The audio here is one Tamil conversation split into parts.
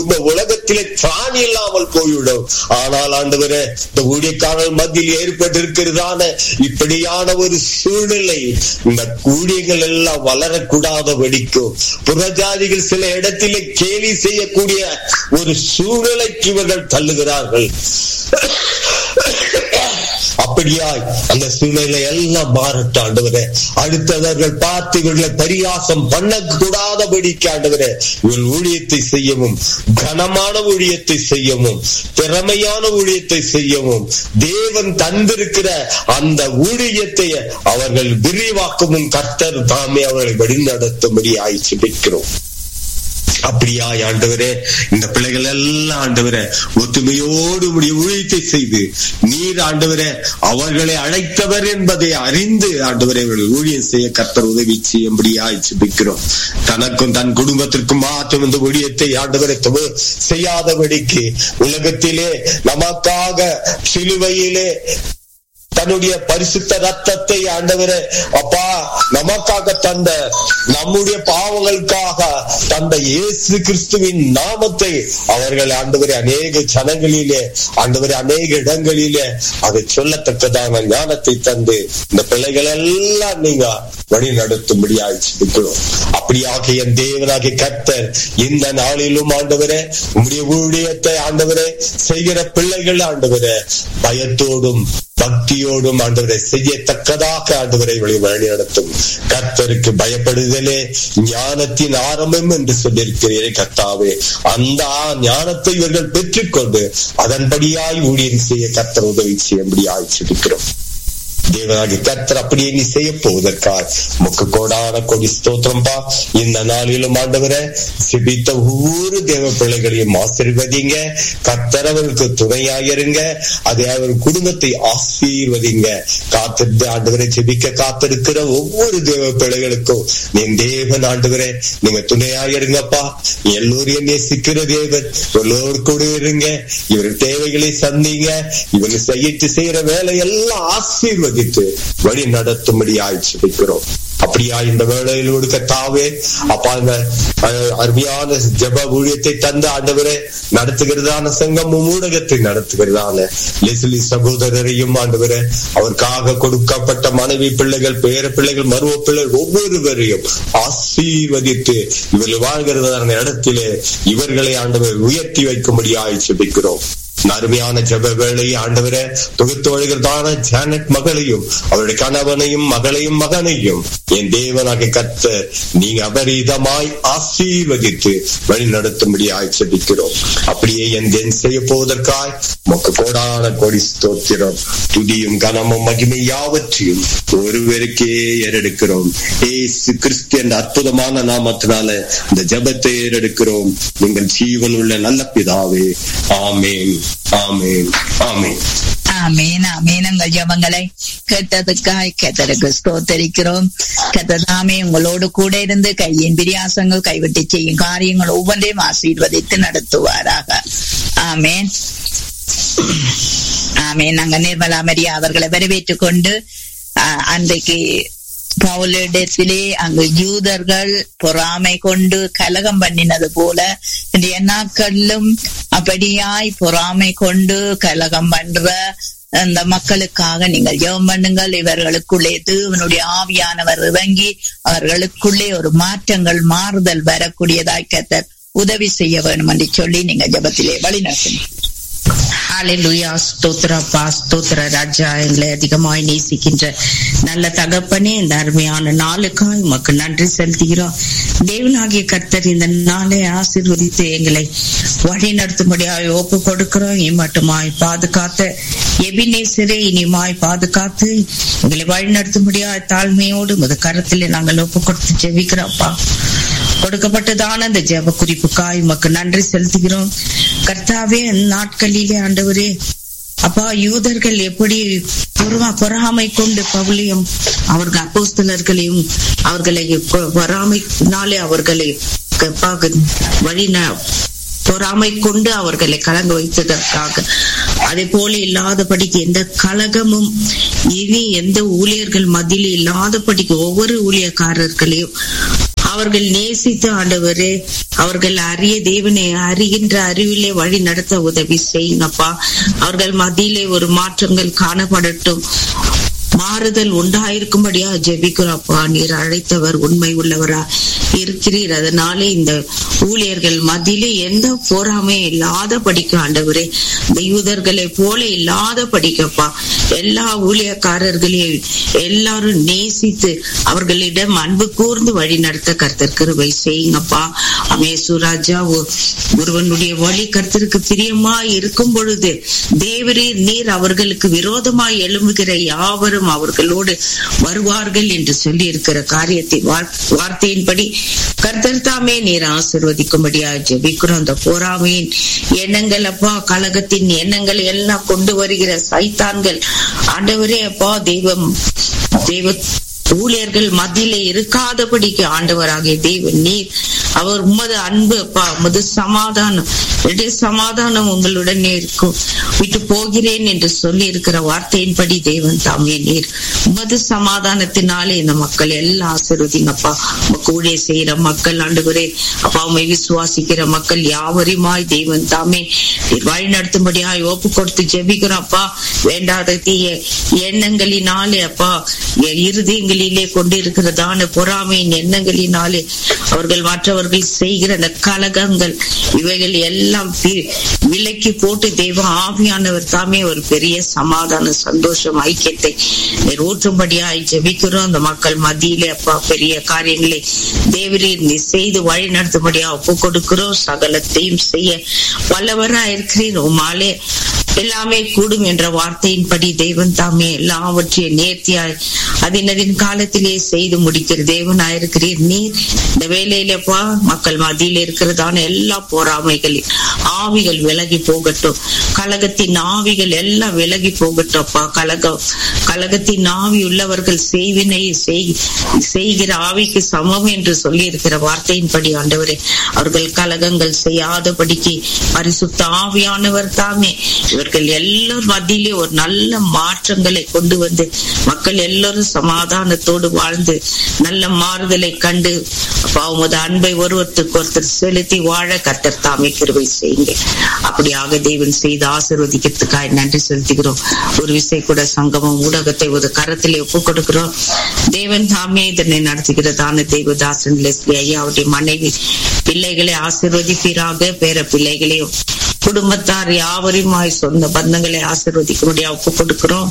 இந்த உலகத்திலே திராணி இல்லாமல் போய்விடும் ஆனால் ஆண்டவரே இந்த ஊழியக்காரர்கள் மத்தியில் ஏற்பட்டிருக்கிறதான இப்படியான ஒரு சூழ்நிலை இந்த ஊழியங்கள் எல்லாம் வளரக்கூடாதபடிக்கும் புறஜாதிகள் சில இடத்திலே கேலி செய்யக்கூடிய ஒரு சூழ்நிலைக்கு இவர்கள் தள்ளுகிறார்கள் அப்படியாய் அந்த சூழ்நிலை எல்லாம் மாறட்டும் ஆண்டவரே அடுத்தவர்கள் பார்த்து இவர்களை பரியாசம் பண்ணக்கூடாதபடிக்கு ஆண்டவரே இவள் ஊழியத்தை செய்யவும் கனமான ஊழியத்தை செய்யவும் திறமையான ஊழியத்தை செய்யவும் தேவன் தந்திருக்கிற அந்த ஊழியத்தை அவர்கள் விரிவாக்கவும் கர்த்தர் தாமே அவர்களை வழிநடத்தும்படி ஆய்ச்சிபிக்கிறோம் அப்படியாய் ஆண்டவரே இந்த பிள்ளைகள் எல்லாம் ஆண்டவரே ஒத்துமையோடு உடைய ஊழியத்தை செய்து நீர் ஆண்டவரே அவர்களை அழைத்தவர் என்பதை அறிந்து ஆண்டவரை அவர்கள் ஊழியம் செய்ய கர்த்தர் உதவி செய்யும்படியாய் ஜெபிக்கிறோம் தனக்கும் தன் குடும்பத்திற்கும் மாற்றம் இந்த ஊழியத்தை ஆண்டவரை துவ- செய்யாதபடிக்கு உலகத்திலே நமக்காக சிலுவையிலே தன்னுடைய பரிசுத்த ரத்தத்தை ஆண்டவரே அப்பா நமக்காக தந்த நம்முடைய பாவங்களுக்காக தந்த இயேசு கிறிஸ்துவின் நாமத்தை அவர்கள் ஆண்டவரே அநேக ஜனங்களிலே ஆண்டவரே அநேக இடங்களிலே அதை சொல்லத்தக்கதான ஞானத்தை தந்து இந்த பிள்ளைகள் எல்லாம் நீங்க வழி நடத்தும்படி ஆயிடுச்சு அப்படியாக என் தேவனாகிய கர்த்தர் இந்த நாளிலும் ஆண்டவரே உம்முடைய ஊழியத்தை ஆண்டவரே செய்கிற பிள்ளைகள் ஆண்டவரே பயத்தோடும் பக்தியோடும் ஆண்டவரை செய்யத்தக்கதாக ஆண்டவரை வழி வழி நடத்தும் கர்த்தருக்கு பயப்படுதலே ஞானத்தின் ஆரம்பம் என்று சொல்லியிருக்கிறீரே கர்த்தாவே அந்த ஆ- ஞானத்தை இவர்கள் பெற்றுக்கொண்டு அதன்படியாய் ஊழியம் செய்ய கர்த்தர் உதவி செய்யும்படியாய் சிரிக்கிறோம் தேவனாகி கர்த்தர் அப்படியே நீ செய்ய போவதற்காய் முக்கு கோடான கொடி ஸ்தோத்திரம்பா இந்த நாளிலும் ஆண்டவரை சிபித்த ஒவ்வொரு தேவ பிள்ளைகளையும் ஆசீர்வதிங்க கர்த்தர் அவருக்கு துணையாயிருங்க அதே அவர் குடும்பத்தை ஆசீர்வதிங்க காத்திருந்து ஆண்டவரை ஜெபிக்க காத்திருக்கிற ஒவ்வொரு தேவ பிள்ளைகளுக்கும் நீ தேவன் ஆண்டவரே நீங்க துணையாயிருங்கப்பா எல்லோரையும் நேசிக்கிற தேவன் எல்லோரும் கூட இருங்க இவர் தேவைகளை சந்திங்க இவர் செய்யிட்டு செய்யற வேலை எல்லாம் ஆசீர்வதித்து வழி நடத்தும்படி ஆய்ச்சிக்கிறோம் அப்படியா இந்த வேளையில் கொடுக்க தாவே அப்பா இந்த அஹ், அருமையான ஜெப ஊழியத்தை தந்து ஆண்டவரே நடத்துகிறதான சங்கம் ஊடகத்தை நடத்துகிறதான லெஸ்லி சகோதரரையும் ஆண்டவரே அவருக்காக கொடுக்கப்பட்ட மனைவி பிள்ளைகள் பேர பிள்ளைகள் மருவ பிள்ளைகள் ஒவ்வொருவரையும் ஆசீர்வதித்து இவர்கள் வாழ்கிறதான இடத்திலே இவர்களை ஆண்டவர் உயர்த்தி வைக்கும்படி ஆய்ச்சிக்கிறோம் அருமையான ஜெப வேளையை ஆண்டவரே தொகுத்து வருகிறதான ஜானட் மகளையும் அவருடைய கணவனையும் மகளையும் மகனையும் என் தேவனாக கத்த நீங்க அபரீதமாய் ஆசீர்வதித்து வழி நடத்தும்படி ஆய்ச்சபிக்கிறோம் அப்படியே என் தென் செய்ய போவதற்காய் மொக்க கோடான கோடி ஸ்தோத்திரம் துதியும் கனமும் மகிமை யாவற்றையும் ஒருவருக்கே ஏறெடுக்கிறோம் ஏசு கிறிஸ்து என்ற அற்புதமான நாமத்தினால இந்த ஜெபத்தை ஏறெடுக்கிறோம் நீங்கள் ஜீவன் உள்ள நல்ல பிதாவே ஆமேன் ஆமேன் ஆமேன் ஆமீன் ஆமீன் உங்கள் ஜபங்களை கேட்டதுக்காய் கத்தருக்கு ஸ்தோத்தரிக்கிறோம் கத்ததாமே உங்களோடு கூட இருந்து கையின் பிரியாசங்கள் கைவிட்டு செய்யும் காரியங்கள் ஒவ்வொன்றையும் ஆசீர்வதித்து நடத்துவாராக ஆமேன் ஆமேன் நாங்க நிர்மலா மரியா அவர்களை வரவேற்றுக் கொண்டு ஆஹ், அன்றைக்கு பவுலிடத்திலே அங்கு யூதர்கள் பொறாமை கொண்டு கலகம் பண்ணினது போல இன்றைய நாட்களிலும் அப்படியாய் பொறாமை கொண்டு கலகம் பண்ற அந்த மக்களுக்காக நீங்கள் ஜெபம் பண்ணுங்கள் இவர்களுக்குள்ளே தேவனுடைய ஆவியானவர் இறங்கி அவர்களுக்குள்ளே ஒரு மாற்றங்கள் மாறுதல் வரக்கூடியதாய் கத்தர் உதவி செய்ய வேண்டும் என்று சொல்லி நீங்க ஜெபத்திலே வழி நடத்துங்க ஹalleluya ஸ்தோத்திரப்பா ஸ்தோத்திர ராஜா எங்களை அதிகமாய் நேசிக்கின்ற நல்ல தகப்பனே இந்த அருமையான நாளுக்காய் உமக்கு நன்றி செலுத்துகிறோம் தேவனாகிய கர்த்தர் இந்த நாளை ஆசீர்வதித்து எங்களை வழி நடத்தும்படியாய் ஒப்பு கொடுக்கிறோம் இம்மட்டுமாய் பாதுகாத்த எபினேசரே இனிமாய் பாதுகாத்து எங்களை வழி நடத்தும்படியாய் தாழ்மையோடு முத கரத்திலே நாங்கள் ஒப்பு கொடுத்து ஜெபிக்கிறோம்ப்பா கொடுக்கப்பட்டதான அந்த ஜெப குறிப்புக்காய் உமக்கு நன்றி செலுத்துகிறோம் கர்த்தாவே அந்த நாட்களிலே ஆண்டவரே அப்பா யூதர்கள் எப்படி பொறுமா பொறாமை கொண்டு பவுலையும் அவர்கள் அப்போஸ்தலர்களையும் அவர்களை பொ- பொறாமைனாலே அவர்களை க- பா- வழி ந- பொறாமை கொண்டு அவர்களை கலங்க வைத்ததற்காக அதே போல இல்லாதபடிக்கு எந்த கலகமும் இனி எந்த ஊழியர்கள் மத்தியில் இல்லாதபடிக்கு ஒவ்வொரு ஊழியக்காரர்களையும் அவர்கள் நேசித்து ஆண்டவரே அவர்கள் அறிய தேவனை அறிகின்ற அறிவிலே வழி நடத்த உதவி செய்யுங்கப்பா அவர்கள் மத்தியிலே ஒரு மாற்றங்கள் காணப்படட்டும் மாறுதல் உண்டாயிருக்கும்படியா ஜெபிக்கிறோம்ப்பா நீர் அழைத்தவர் உண்மை உள்ளவரா இருக்கிறீர் அதனாலே இந்த ஊழியர்கள் மத்தியிலே எந்த போராமே இல்லாத படிக்க ஆண்டவரே இந்த யூதர்களை போல இல்லாத படிக்கப்பா எல்லா ஊழியக்காரர்களையும் எல்லாரும் நேசித்து அவர்களிடம் அன்பு கூர்ந்து வழி நடத்த கர்த்தர் கிருபை செய்யுங்கப்பா அமேசுராஜா ஒருவனுடைய வழி கர்த்தருக்கு பிரியமா இருக்கும் பொழுது தேவரீர் நீர் அவர்களுக்கு விரோதமாய் எழும்புகிற யாவரும் அவர்களோடு வருவார்கள் என்று சொல்லி இருக்கிற காரியத்தை வார்த்தையின்படி கர்த்தர் தாமே நீர் ஆசிர்வதிக்கும்படியா ஜெபிக்கிறோம் அந்த போராமையின் எண்ணங்கள் அப்பா கழகத்தின் எண்ணங்கள் எல்லாம் கொண்டு வருகிற சைத்தான்கள் ஆண்டவரே அப்பா தெய்வம் தெய்வ ஊழியர்கள் மத்தியிலே இருக்காதபடிக்கு ஆண்டவராகிய தெய்வ நீர் அவர் உமது அன்பு அப்பா உமது சமாதானம் சமாதானம் உங்களுடனே இருக்கும் விட்டு போகிறேன் என்று சொல்லி இருக்கிற வார்த்தையின்படி தேவன் தாமே நீர் உமது சமாதானத்தினாலே இந்த மக்கள் எல்லாம் ஆசிர்வதிங்கப்பா ஊழிய செய்யற மக்கள் ஆண்டுகிறே அப்பா உண்மை விசுவாசிக்கிற மக்கள் யாவரையுமாய் தெய்வன் தாமே வழி நடத்தும்படியாய் ஒப்பு கொடுத்து ஜெபிக்கிறோம் அப்பா வேண்டாத தீய எண்ணங்களினாலே அப்பா இருதயங்களிலே கொண்டு இருக்கிறதான பொறாமையின் எண்ணங்களினாலே அவர்கள் மற்றவர்கள் செய்கிற அந்த கலகங்கள் இவைகள் எல்லாம் விலக்கி போட்டு தெய்வ ஆவியானவர் தாமே ஒரு பெரிய சமாதான சந்தோஷம் ஐக்கியத்தை ஊற்றும்படியாய் ஜெபிக்கிறோம் அந்த மக்கள் மத்தியிலே அப்பா பெரிய காரியங்களை தேவரீர் நீ செய்து வழி நடத்தும்படியா ஒப்பு கொடுக்கிறோம் சகலத்தையும் செய்ய வல்லவரா இருக்கிறீர் உமாலே எல்லாமே கூடும் என்ற வார்த்தையின்படி தெய்வன் தாமே எல்லாவற்றையும் நேர்த்தியாய் அதினரின் காலத்திலே செய்து முடிக்கிற தேவனாயிருக்கிறீர் நீர் இந்த வேலையிலப்பா மக்கள் மத்தியில் இருக்கிறதான எல்லா போராமைகளின் ஆவிகள் விலகி போகட்டும் கழகத்தின் ஆவிகள் எல்லாம் விலகி போகட்டும்ப்பா கழகம் கழகத்தின் ஆவி உள்ளவர்கள் செய்வினை செய்கிற ஆவிக்கு சமம் என்று சொல்லி இருக்கிற வார்த்தையின்படி ஆண்டவரே அவர்கள் கழகங்கள் செய்யாதபடிக்கு பரிசுத்த ஆவியானவர் தாமே இவர்கள் எல்லோரும் மத்தியிலே ஒரு நல்ல மாற்றங்களை கொண்டு வந்து மக்கள் எல்லோரும் சமாதானத்தோடு வாழ்ந்து நல்ல மாறுதலை கண்டு அப்பா உமது அன்பை ஒருவருக்கு ஒருத்தர் செலுத்தி வாழ கத்தர் தாமே கிருவை செய்யுங்க அப்படியாக தேவன் செய்து ஆசிர்வதிக்கிறதுக்காக நன்றி செலுத்துகிறோம் ஒரு விசை கூட சங்கமம் ஊடகத்தை ஒரு கரத்திலே ஒப்பு கொடுக்கிறோம் தேவன் தாமே இதனை நடத்துகிறதான தேவதாசன் லெஸ்லி ஐயா அவருடைய மனைவி பிள்ளைகளை ஆசிர்வதிப்பீராக பேர பிள்ளைகளையும் குடும்பத்தார் யாவரையுமாய் சொந்த பந்தங்களை ஆசிர்வதிக்க முடியாது ஒப்பு கொடுக்கிறோம்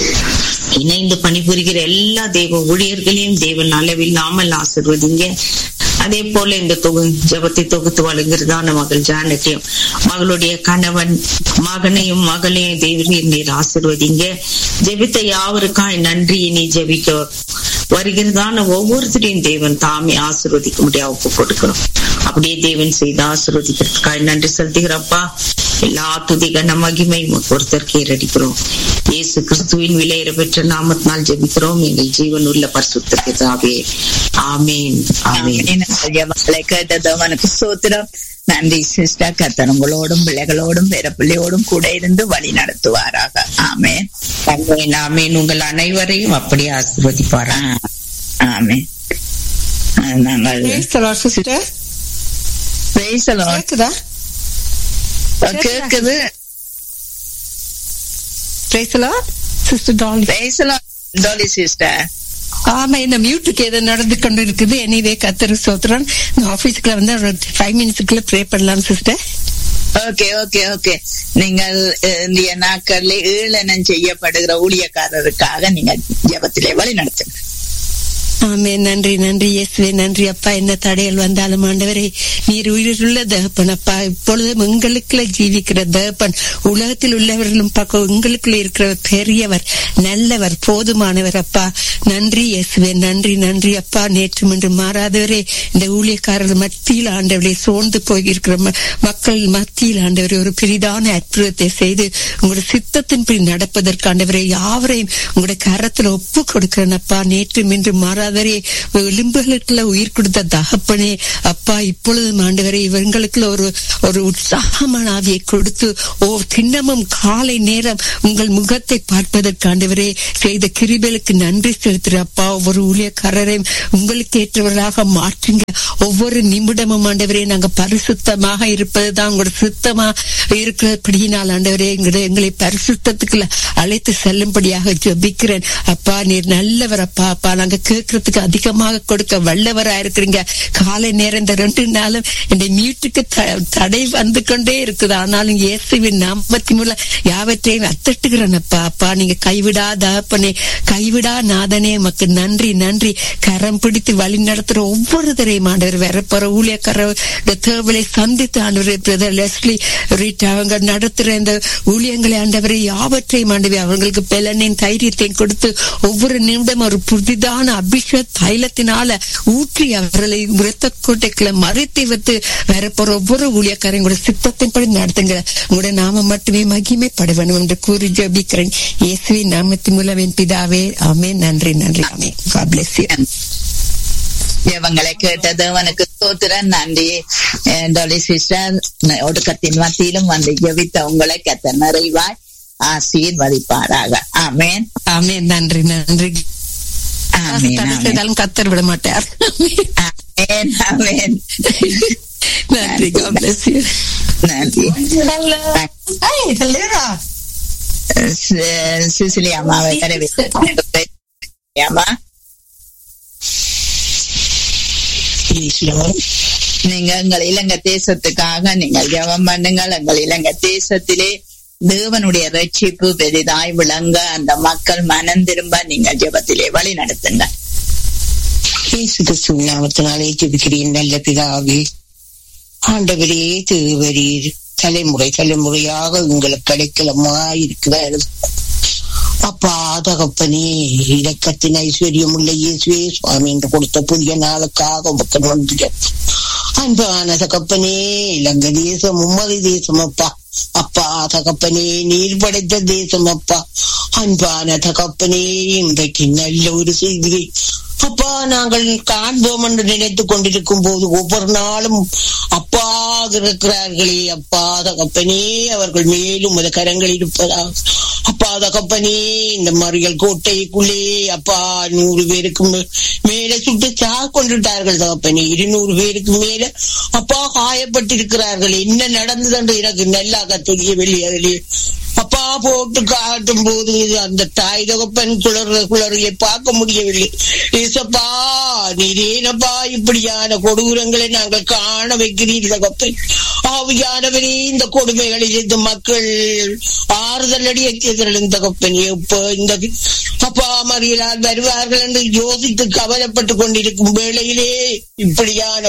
இணைந்து பணிபுரிகிற எல்லா தெய்வ ஊழியர்களையும் தேவன் அளவில்லாமல் ஆசிர்வதிங்க அதே போல இந்த தொகு ஜபத்தை தொகுத்து வழங்குறதான மகள் ஜானட்டையும் மகளுடைய கணவன் மகனையும் மகளையும் தேவனையும் நீர் ஆசிர்வதிங்க ஜெபித்த யாவருக்காய் நன்றி நீ ஜெபிக்க வருகிறதான ஒவ்வொருத்தரையும் தேவன் தாமே ஆசிர்வதிக்க முடியாது ஒப்பு கொடுக்கிறோம் அப்படியே தேவன் செய்து ஆசிர்வதிக்கிறதுக்காக நன்றி செலுத்துகிறப்பா எல்லா துதி கன மகிமை ஒருத்தர் கேரடிக்கிறோம் இயேசு கிறிஸ்துவின் விலையேற பெற்ற நாமத்தினால் ஜெபிக்கிறோம் எங்கள் ஜீவன் உள்ள பரிசுத்தாவே ஆமேன் ஆமேன் கேட்டதவனுக்கு சோத்திரம் நன்றி சிஸ்டர் கத்தர் உங்களோடும் பிள்ளைகளோடும் பிற பிள்ளையோடும் கூட இருந்து வழி நடத்துவாராக ஆமேன் ஆமேன் ஆமேன் உங்கள் அனைவரையும் அப்படியே ஆசிர்வதிப்பாரா ஆமேன் நாங்கள் சிஸ்டர் Praise the Lord. கேக்குதா கேக்குது பேசலா sister Dolly Praise the Lord. Dolly sister. ஆமா இந்த மியூட்டுக்கு ஏதோ நடந்து கொண்டு இருக்குது எனிவே கத்தர் சோத்திரம் இந்த ஆபீஸ்க்குள்ள வந்து ஒரு ஃபைவ் மினிட்ஸ்க்குள்ள ப்ரே பண்ணலாம் சிஸ்டர் ஓகே ஓகே ஓகே நீங்கள் அஹ், இந்திய நாட்களில் ஈழனம் செய்யப்படுகிற ஊழியக்காரருக்காக நீங்கள் ஜபத்திலே வழி நடத்துங்க ஆமே நன்றி நன்றி இயேசுவே நன்றி அப்பா என்ன தடைகள் வந்தாலும் ஆண்டவரே நீர் உயிருள்ள தகப்பன் அப்பா இப்பொழுதும் எங்களுக்குள்ள ஜீவிக்கிற தகப்பன் உலகத்தில் உள்ளவர்களும் பக்கம் உங்களுக்குள்ள இருக்கிற பெரியவர் நல்லவர் போதுமானவர் அப்பா நன்றி இயேசுவே நன்றி நன்றி அப்பா நேற்று இன்று மாறாதவரே இந்த ஊழியக்காரர்கள் மத்தியில் ஆண்டவரை சோர்ந்து போயிருக்கிற ம- மக்கள் மத்தியில் ஆண்டவரே ஒரு பெரிதான அற்புதத்தை செய்து உங்களுடைய சித்தத்தின்படி நடப்பதற்கு ஆண்டவரை யாவரையும் உங்களுடைய கரத்துல ஒப்பு கொடுக்கிறேன் அப்பா நேற்று இன்று மாறாத ஆண்டவரே எலும்புகளுக்குள்ள உயிர் கொடுத்த தகப்பனே அப்பா இப்பொழுது ஆண்டவரே இவங்களுக்குள்ள ஒரு ஒரு உற்சாகமான ஆவியை கொடுத்து ஓ திண்ணமும் காலை நேரம் உங்கள் முகத்தை பார்ப்பதற்கு ஆண்டவரே செய்த கிருபைகளுக்கு நன்றி செலுத்துற அப்பா ஒவ்வொரு ஊழியக்காரரையும் உங்களுக்கு ஏற்றவர்களாக மாற்றுங்க ஒவ்வொரு நிமிடமும் ஆண்டவரே நாங்க பரிசுத்தமாக இருப்பதுதான் உங்களோட சுத்தமா இருக்கிறபடியினால் ஆண்டவரே எங்களை எங்களை பரிசுத்தத்துக்குள்ள அழைத்து செல்லும்படியாக ஜெபிக்கிறேன் அப்பா நீர் நல்லவர் அப்பா அப்பா நாங்க கேட்கறதுக்கு அதிகமாக கொடுக்க வல்லவரா இருக்கிறீங்க காலை நேரம் இந்த ரெண்டு நாளும் இந்த மியூட்டுக்கு த- தடை வந்து கொண்டே இருக்குது ஆனாலும் இயேசுவின் நாமத்தின் மூலம் யாவற்றையும் அத்தட்டுகிறேன் அப்பா அப்பா நீங்க கைவிடாத அப்பனே கைவிடா நாதனே மக்கு நன்றி நன்றி கரம் பிடித்து வழி நடத்துற ஒவ்வொருத்தரையும் ஆண்டவர் வரப்போற ஊழியக்கார தேவலை சந்தித்து ஆண்டவர் பிரதர் லெஸ்லி ரீட் அவங்க நடத்துற இந்த ஊழியங்களை ஆண்டவரை யாவற்றையும் ஆண்டவர் அவங்களுக்கு பெலனின் தைரியத்தையும் கொடுத்து ஒவ்வொரு நிமிடம் ஒரு புதிதான அபிஷேக தைலத்தினால ஊற்றி அவர்களை விரத்த கோட்டைக்குள்ள மறைத்து வைத்து வரப்போற ஒவ்வொரு ஊழியக்காரையும் கூட சித்தத்தின்படி நடத்துங்க உங்களுடைய நாம மட்டுமே மகிமைப்பட வேண்டும் என்று கூறி ஜபிக்கிறேன் இயேசுவின் நாமத்தின் மூலம் என் பிதாவே ஆமே நன்றி நன்றி ஆமே God bless you. ஜெபங்களை கேட்ட தேவனுக்கு ஸ்தோத்திரம் நன்றி டொலி சிஸ்டர் ஒடுக்கத்தின் மத்தியிலும் வந்து ஜெபித்த உங்களை கத்த நிறைவாய் ஆசீர்வதிப்பாராக ஆமேன் ஆமென் நன்றி நன்றி ஆமேன் தடை ஆமேன் செய்தாலும் கத்தர் விட மாட்டார் ஆமேன் ஆமேன் நன்றி God bless you. நன்றி சி- சிசிலி அம்மாவை வரவேற்று அம்மா நீங்க எங்கள் இலங்கை தேசத்துக்காக நீங்கள் ஜெபம் பண்ணுங்கள் எங்கள் இலங்கை தேசத்திலே தேவனுடைய ரட்சிப்பு பெரிதாய் விளங்க அந்த மக்கள் மனம் திரும்ப நீங்கள் ஜெபத்திலே வழி நடத்துங்க இயேசு கிறிஸ்துவின் நாமத்தினாலே ஜெபிக்கிறேன் நல்ல பிதாவே ஆண்டவரே திருவரீர் தலைமுறை தலைமுறையாக உங்களுக்கு கிடைக்கலமா இருக்கிறார் அப்பா தகப்பனே இரக்கத்தின் ஐஸ்வர்யம் உள்ள இயேசுவே சுவாமி என்று கொடுத்த புதிய நாளுக்காக உமக்கு நன்றி அன்பான தகப்பனே இலங்கை தேசம் உம்மதி தேசம் அப்பா அப்பா தகப்பனே நீர் படைத்த தேசம் அப்பா அன்பான தகப்பனே இன்றைக்கு நல்ல ஒரு செய்தியை அப்பா நாங்கள் காண்போம் என்று நினைத்துக் கொண்டிருக்கும் போது ஒவ்வொரு நாளும் அப்பா இருக்கிறார்களே அப்பா தகப்பனே அவர்கள் மேலும் உமது கரங்கள் இருப்பதா அப்பா தகப்பனே இந்த மறியல் கோட்டைக்குள்ளே அப்பா நூறு பேருக்கு மே- மேல சுட்டு சா கொண்டுட்டார்கள் தகப்பனே இருநூறு பேருக்கு மேல அப்பா காயப்பட்டிருக்கிறார்கள் என்ன நடந்தது என்று எனக்கு நல்லாக தெரியவில்லை அதிலே அப்பா போட்டு காட்டும் போது அந்த தாய் தகப்பன் குளற குளறியை பார்க்க முடியவில்லை ஏசப்பா நீரேனப்பா இப்படியான கொடூரங்களை நாங்கள் காண வைக்கிறீர் தகப்பன் ஆவியானவனே இந்த கொடுமைகளில் இந்த மக்கள் ஆறுதல் அடியத்தியதன் தகப்பன் எப்ப இந்த அப்பா மறியலால் வருவார்கள் என்று யோசித்து கவலைப்பட்டுக் கொண்டிருக்கும் வேளையிலே இப்படியான